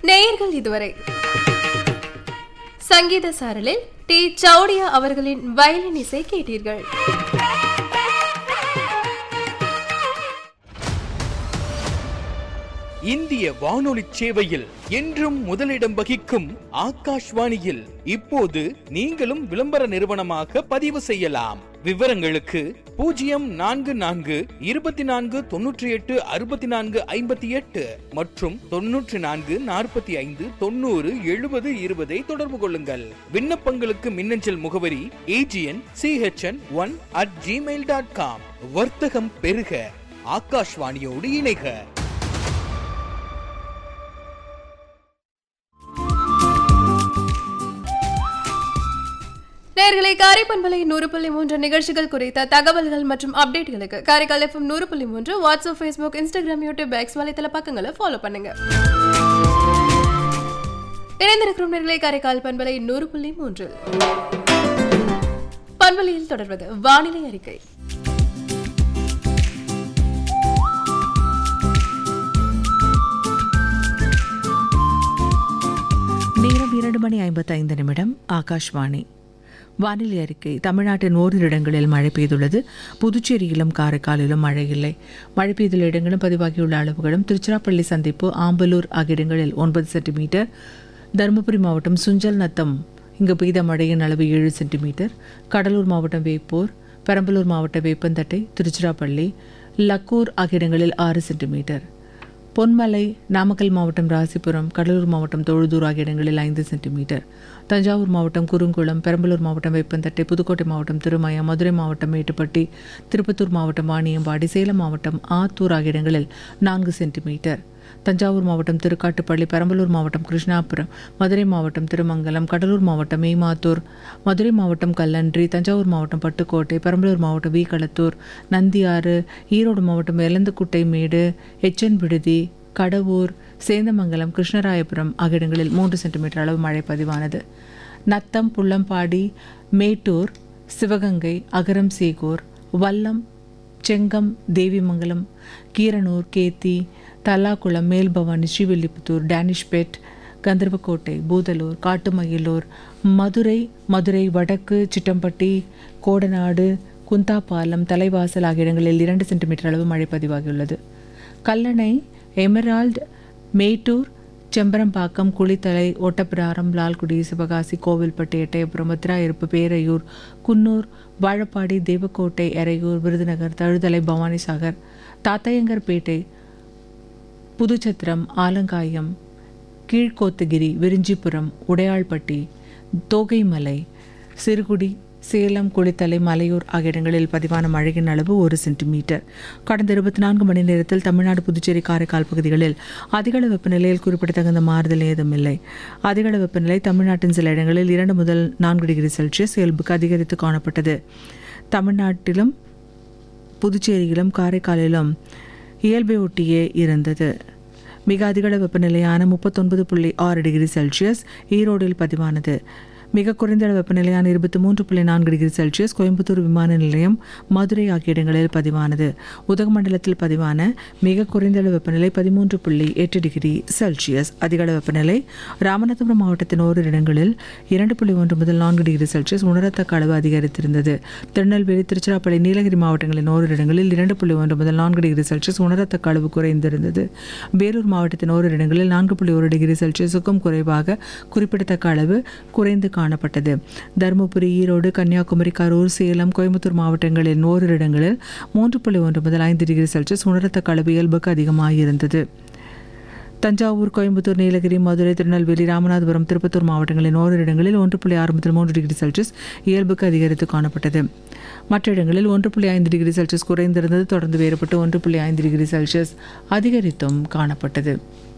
நேயர்கள் இதுவரை சங்கீத சாரலில் டி சௌடியா அவர்களின் வயலின் இசை கேட்டீர்கள் இந்திய வானொலி சேவையில் என்றும் முதலிடம் வகிக்கும் ஆகாஷ்வாணியில் இப்போது நீங்களும் விளம்பர நிறுவனமாக பதிவு செய்யலாம் விவரங்களுக்கு பூஜ்ஜியம் நான்கு நான்கு இருபத்தி நான்கு தொன்னூற்றி எட்டு அறுபத்தி நான்கு ஐம்பத்தி எட்டு மற்றும் தொன்னூற்றி நான்கு நாற்பத்தி ஐந்து தொண்ணூறு எழுபது இருபதை தொடர்பு கொள்ளுங்கள் விண்ணப்பங்களுக்கு மின்னஞ்சல் முகவரி AGN CHN one at Gmail dot com வர்த்தகம் பெருக ஆகாஷ்வாணியோடு இணைக நேர்களை காரைப்பண்பலை நூறு புள்ளி மூன்று நிகழ்ச்சிகள் குறித்த தகவல்கள் மற்றும் அப்டேட்களுக்கு காரைக்கால் எஃப்எம் நூறு புள்ளி மூன்று WhatsApp Facebook Instagram YouTube X வலைத்தள பக்கங்களை ஃபாலோ பண்ணுங்க இணைந்திருக்கும் நேர்களை காரைக்கால் பண்பலை நூறு புள்ளி மூன்று பண்பலையில் தொடர்வது வானிலை அறிக்கை நேரம் இரண்டு மணி ஐம்பத்தைந்து நிமிடம் ஆகாஷ்வாணி வானிலை அறிக்கை தமிழ்நாட்டின் ஓரிரு இடங்களில் மழை பெய்துள்ளது புதுச்சேரியிலும் காரைக்காலிலும் மழை இல்லை மழை பெய்துள்ள இடங்களும் பதிவாகியுள்ள அளவுகளும் திருச்சிராப்பள்ளி சந்திப்பு ஆம்பலூர் ஆகிய இடங்களில் ஒன்பது சென்டிமீட்டர் தருமபுரி மாவட்டம் சுஞ்சல் நத்தம் இங்கு பெய்த மழையின் அளவு ஏழு சென்டிமீட்டர் கடலூர் மாவட்டம் வேப்பூர் பெரம்பலூர் மாவட்டம் வேப்பந்தட்டை திருச்சிராப்பள்ளி லக்கூர் ஆகிய இடங்களில் ஆறு சென்டிமீட்டர் பொன்மலை நாமக்கல் மாவட்டம் ராசிபுரம் கடலூர் மாவட்டம் தொழுதூர் ஆகிய இடங்களில் ஐந்து சென்டிமீட்டர் தஞ்சாவூர் மாவட்டம் குறுங்குளம் பெரம்பலூர் மாவட்டம் வேப்பந்தட்டை புதுக்கோட்டை மாவட்டம் திருமயம் மதுரை மாவட்டம் மேட்டுப்பட்டி திருப்பத்தூர் மாவட்டம் வாணியம்பாடி சேலம் மாவட்டம் ஆத்தூர் ஆகிய இடங்களில் நான்கு சென்டிமீட்டர் தஞ்சாவூர் மாவட்டம் திருக்காட்டுப்பள்ளி பெரம்பலூர் மாவட்டம் கிருஷ்ணாபுரம் மதுரை மாவட்டம் திருமங்கலம் கடலூர் மாவட்டம் மேமாத்தூர் மதுரை மாவட்டம் கல்லன்றி தஞ்சாவூர் மாவட்டம் பட்டுக்கோட்டை பெரம்பலூர் மாவட்டம் வீகளத்தூர் நந்தியாறு ஈரோடு மாவட்டம் எலந்துக்குட்டை மேடு எச்சன் விடுதி கடவூர் சேந்தமங்கலம் கிருஷ்ணராயபுரம் ஆகிய இடங்களில் மூன்று சென்டிமீட்டர் அளவு மழை பதிவானது நத்தம் புள்ளம்பாடி மேட்டூர் சிவகங்கை அகரம் சேகூர் வல்லம் செங்கம் தேவிமங்கலம் கீரனூர் கேத்தி தல்லாக்குளம் மேல்பவானி ஸ்ரீவில்லிபுத்தூர் டேனிஷ்பேட் கந்தர்வக்கோட்டை பூதலூர் காட்டுமயிலூர் மதுரை மதுரை வடக்கு சிட்டம்பட்டி கோடநாடு குந்தாபாலம் தலைவாசல் ஆகிய இடங்களில் இரண்டு சென்டிமீட்டர் அளவு மழை பதிவாகியுள்ளது கல்லணை எமரால்டு மேட்டூர் செம்பரம்பாக்கம் குளித்தலை ஓட்டப்பிராரம் லால்குடி சிவகாசி கோவில்பட்டு எட்டயபுரம் முத்திராயிருப்பு பேரையூர் குன்னூர் வாழப்பாடி தேவக்கோட்டை எறையூர் விருதுநகர் தழுதலை பவானிசாகர் தாத்தையங்கர்பேட்டை புதுச்சத்திரம் ஆலங்காயம் கீழ்கோத்தகிரி விரிஞ்சிபுரம் உடையாள்பட்டி தோகைமலை சிறுகுடி சேலம் குளித்தலை மலையூர் ஆகிய இடங்களில் பதிவான மழையின் அளவு ஒரு சென்டிமீட்டர் கடந்த இருபத்தி நான்கு மணி நேரத்தில் தமிழ்நாடு புதுச்சேரி காரைக்கால் பகுதிகளில் அதிகளவு வெப்பநிலையில் குறிப்பிடத்தகுந்த மாறுதல் ஏதுமில்லை அதிகளவு வெப்பநிலை தமிழ்நாட்டின் சில இடங்களில் இரண்டு முதல் நான்கு டிகிரி செல்சியஸ் இயல்புக்கு அதிகரித்து காணப்பட்டது தமிழ்நாட்டிலும் புதுச்சேரியிலும் காரைக்காலிலும் இயல்பை ஒட்டியே இருந்தது மிக அதிகளவு வெப்பநிலையான முப்பத்தொன்பது புள்ளி ஆறு டிகிரி செல்சியஸ் ஈரோடில் பதிவானது மிக குறைந்த அளவு வெப்பநிலையான இருபத்தி மூன்று புள்ளி நான்கு டிகிரி செல்சியஸ் கோயம்புத்தூர் விமான நிலையம் மதுரை ஆகிய இடங்களில் பதிவானது உதகமண்டலத்தில் பதிவான மிக குறைந்த அளவு வெப்பநிலை பதிமூன்று புள்ளி எட்டு டிகிரி செல்சியஸ் அதிக அளவு வெப்பநிலை ராமநாதபுரம் மாவட்டத்தின் ஓரிரு இடங்களில் இரண்டு புள்ளி ஒன்று முதல் நான்கு டிகிரி செல்சியஸ் உணரத்தக்க அளவு அதிகரித்திருந்தது திருநெல்வேலி திருச்சிராப்பள்ளி நீலகிரி மாவட்டங்களின் ஓரிரு இடங்களில் இரண்டு புள்ளி ஒன்று முதல் நான்கு டிகிரி செல்சியஸ் உணரத்தக்க அளவு குறைந்திருந்தது வேலூர் மாவட்டத்தின் ஓரிரு இடங்களில் நான்கு புள்ளி ஒரு டிகிரி செல்சியஸுக்கும் குறைவாக குறிப்பிடத்தக்க அளவு குறைந்து காணப்பட்டது தருமபுரி ஈரோடு கன்னியாகுமரி கரூர் சேலம் கோயம்புத்தூர் மாவட்டங்களின் ஓரிரு இடங்களில் மூன்று புள்ளி ஒன்று முதல் ஐந்து டிகிரி செல்சியஸ் உணரத்தக்க அளவு இயல்புக்கு அதிகமாக இருந்தது தஞ்சாவூர் கோயம்புத்தூர் நீலகிரி மதுரை திருநெல்வேலி ராமநாதபுரம் திருப்பத்தூர் மாவட்டங்களின் ஓரிரு இடங்களில் ஒன்று புள்ளி ஆறு முதல் மூன்று டிகிரி செல்சியஸ் இயல்புக்கு அதிகரித்து காணப்பட்டது மற்ற இடங்களில் ஒன்று புள்ளி ஐந்து டிகிரி செல்சியஸ் குறைந்திருந்தது தொடர்ந்து வேறுபட்டு ஒன்று புள்ளி ஐந்து டிகிரி செல்சியஸ் அதிகரித்தும் காணப்பட்டது